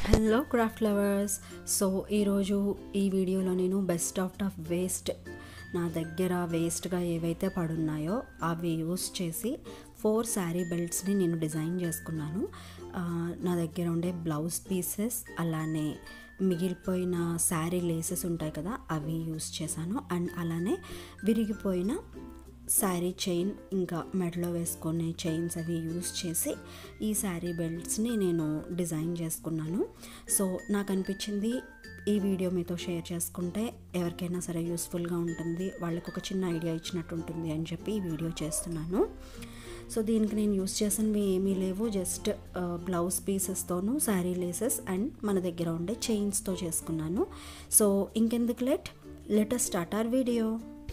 hello craft lovers so ఈరోజు ఈ వీడియోలో నేను బెస్ట్ ఆఫ్ ఆఫ్ వేస్ట్ నా దగ్గర వేస్ట్గా ఏవైతే పడున్నాయో అవి యూస్ చేసి ఫోర్ శారీ బెల్ట్స్ని నేను డిజైన్ చేసుకున్నాను ఆ, నా దగ్గర ఉండే బ్లౌజ్ పీసెస్ అలానే మిగిలిపోయిన శారీ లేసెస్ ఉంటాయి కదా అవి యూస్ చేశాను అండ్ అలానే విరిగిపోయిన శారీ చైన్ ఇంకా మెడలో వేసుకునే చైన్స్ అవి యూస్ చేసి ఈ శారీ బెల్ట్స్ని నేను డిజైన్ చేసుకున్నాను సో నాకు అనిపించింది ఈ వీడియో మీతో షేర్ చేసుకుంటే ఎవరికైనా సరే యూస్ఫుల్గా ఉంటుంది వాళ్ళకి ఒక చిన్న ఐడియా ఇచ్చినట్టు ఉంటుంది అని చెప్పి ఈ వీడియో చేస్తున్నాను సో దీనికి నేను యూస్ చేసినవి ఏమీ లేవు జస్ట్ బ్లౌజ్ పీసెస్తోనూ శారీ లేసెస్ అండ్ మన దగ్గర ఉండే చైన్స్తో చేసుకున్నాను సో ఇంకెందుకు let let start our video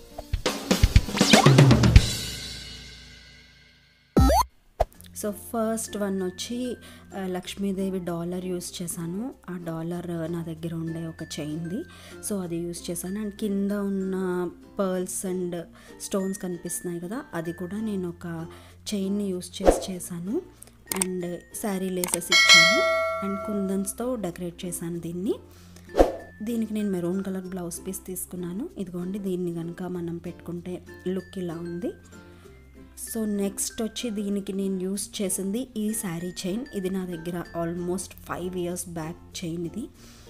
so first one వచ్చి ఆ, లక్ష్మీదేవి డాలర్ యూస్ చేశాను ఆ డాలర్ నా దగ్గర ఉండే ఒక చైన్ది సో అది యూస్ చేశాను అండ్ కింద ఉన్న పర్ల్స్ అండ్ స్టోన్స్ కనిపిస్తున్నాయి కదా అది కూడా నేను ఒక చైన్ని యూస్ చేసి చేశాను అండ్ శారీ లేసెస్ ఇచ్చాను అండ్ కుందన్స్తో డెకరేట్ చేశాను దీన్ని దీనికి నేను మెరూన్ కలర్ బ్లౌజ్ పీస్ తీసుకున్నాను ఇదిగోండి దీన్ని కనుక మనం పెట్టుకుంటే లుక్ ఇలా ఉంది సో నెక్స్ట్ వచ్చి దీనికి నేను యూస్ చేసింది ఈ శారీ చైన్ ఇది నా దగ్గర almost five years back chain ఇది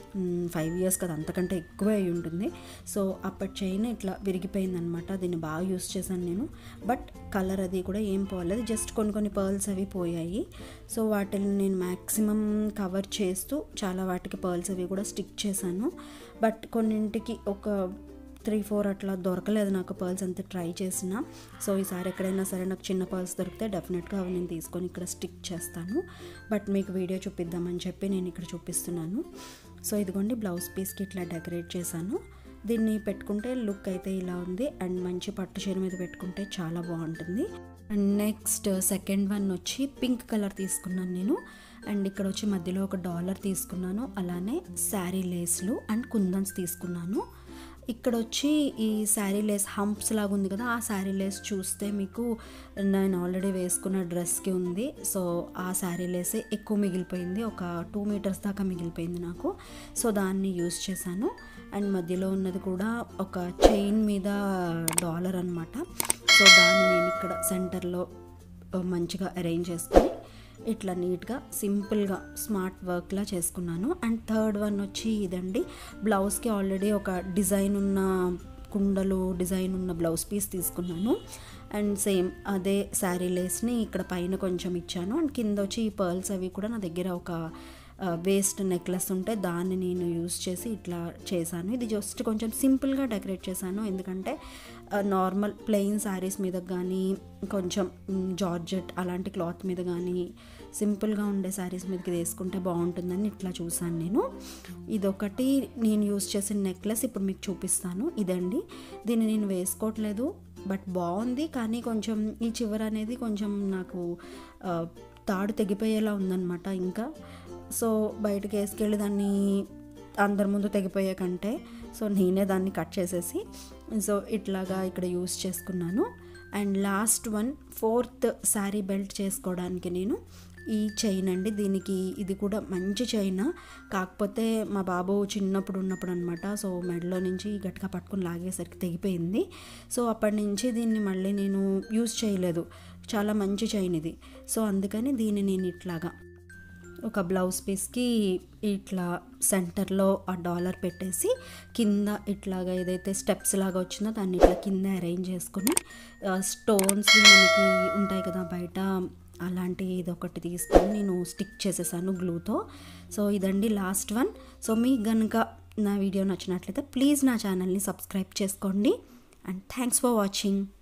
ఫైవ్ ఇయర్స్ కదా అంతకంటే ఎక్కువ అయి ఉంటుంది సో అప్పటి చైన్ ఇట్లా విరిగిపోయిందనమాట దీన్ని బాగా యూస్ చేశాను నేను బట్ కలర్ అది కూడా ఏం పోలేదు జస్ట్ కొన్ని కొన్ని పర్ల్స్ అవి పోయాయి సో వాటిని నేను మ్యాక్సిమం కవర్ చేస్తూ చాలా వాటికి పర్ల్స్ అవి కూడా స్టిక్ చేశాను బట్ కొన్నింటికి ఒక త్రీ ఫోర్ అట్లా దొరకలేదు నాకు పర్ల్స్ అంతా ట్రై చేసిన సో ఈసారి ఎక్కడైనా సరే నాకు చిన్న పర్ల్స్ దొరికితే డెఫినెట్గా అవి నేను తీసుకొని ఇక్కడ స్టిక్ చేస్తాను బట్ మీకు వీడియో చూపిద్దామని చెప్పి నేను ఇక్కడ చూపిస్తున్నాను సో ఇదిగోండి బ్లౌజ్ పీస్కి ఇట్లా డెకరేట్ చేశాను దీన్ని పెట్టుకుంటే లుక్ అయితే ఇలా ఉంది అండ్ మంచి పట్టు చీర మీద పెట్టుకుంటే చాలా బాగుంటుంది అండ్ నెక్స్ట్ సెకండ్ వన్ వచ్చి పింక్ కలర్ తీసుకున్నాను నేను అండ్ ఇక్కడ వచ్చి మధ్యలో ఒక డాలర్ తీసుకున్నాను అలానే శారీ లేస్లు అండ్ కుందన్స్ తీసుకున్నాను ఇక్కడ వచ్చి ఈ శారీ లేస్ హంప్స్ లాగా ఉంది కదా ఆ శారీ లేస్ చూస్తే మీకు నేను ఆల్రెడీ వేసుకున్న డ్రెస్కి ఉంది సో ఆ శారీ లేసే ఎక్కువ మిగిలిపోయింది ఒక టూ మీటర్స్ దాకా మిగిలిపోయింది నాకు సో దాన్ని యూస్ చేశాను అండ్ మధ్యలో ఉన్నది కూడా ఒక చైన్ మీద డాలర్ అనమాట సో దాన్ని నేను ఇక్కడ సెంటర్లో మంచిగా అరేంజ్ చేసుకొని ఇట్లా నీట్గా సింపుల్గా స్మార్ట్ వర్క్లా చేసుకున్నాను అండ్ థర్డ్ వన్ వచ్చి ఇదండి బ్లౌజ్కి ఆల్రెడీ ఒక డిజైన్ ఉన్న కుండలు డిజైన్ ఉన్న బ్లౌజ్ పీస్ తీసుకున్నాను అండ్ సేమ్ అదే శారీ లేస్ని ఇక్కడ పైన కొంచెం ఇచ్చాను అండ్ కింద వచ్చి ఈ పర్ల్స్ అవి కూడా నా దగ్గర ఒక వేస్ట్ నెక్లెస్ ఉంటే దాన్ని నేను యూస్ చేసి ఇట్లా చేశాను ఇది జస్ట్ కొంచెం సింపుల్గా డెకరేట్ చేశాను ఎందుకంటే నార్మల్ ప్లెయిన్ శారీస్ మీద కానీ కొంచెం జార్జెట్ అలాంటి క్లాత్ మీద కానీ సింపుల్గా ఉండే శారీస్ మీదకి వేసుకుంటే బాగుంటుందని ఇట్లా చూసాను నేను ఇదొకటి నేను యూస్ చేసిన నెక్లెస్ ఇప్పుడు మీకు చూపిస్తాను ఇదండి దీన్ని నేను వేసుకోవట్లేదు బట్ బాగుంది కానీ కొంచెం ఈ చివర అనేది కొంచెం నాకు ఆ, తాడు తెగిపోయేలా ఉందన్నమాట ఇంకా సో బయటకు వేసుకెళ్ళి దాన్ని అందరి ముందు తెగిపోయే కంటే సో నేనే దాన్ని కట్ చేసేసి సో ఇట్లాగా ఇక్కడ యూస్ చేసుకున్నాను and last one fourth sari belt చేసుకోవడానికి నేను ఈ చైన్ అండి దీనికి ఇది కూడా మంచి చైన్ కాకపోతే మా బాబు చిన్నప్పుడు ఉన్నప్పుడు అనమాట సో మెడలో నుంచి గట్టిగా పట్టుకుని లాగేసరికి తెగిపోయింది సో అప్పటి నుంచి దీన్ని మళ్ళీ నేను యూస్ చేయలేదు చాలా మంచి చైన్ ఇది సో అందుకని దీన్ని నేను ఇట్లాగా ఒక బ్లౌజ్ పీస్కి ఇట్లా సెంటర్లో ఆ డాలర్ పెట్టేసి కింద ఇట్లాగా ఏదైతే స్టెప్స్ లాగా వచ్చిందో దాన్ని ఇట్లా కింద అరేంజ్ చేసుకొని స్టోన్స్ మనకి ఉంటాయి కదా బయట అలాంటి ఇది ఒకటి తీసుకొని నేను స్టిక్ చేసేసాను గ్లూతో సో ఇదండి లాస్ట్ వన్ సో మీకు కనుక నా వీడియో నచ్చినట్లయితే ప్లీజ్ నా ఛానల్ని సబ్స్క్రైబ్ చేసుకోండి అండ్ థ్యాంక్స్ ఫర్ వాచింగ్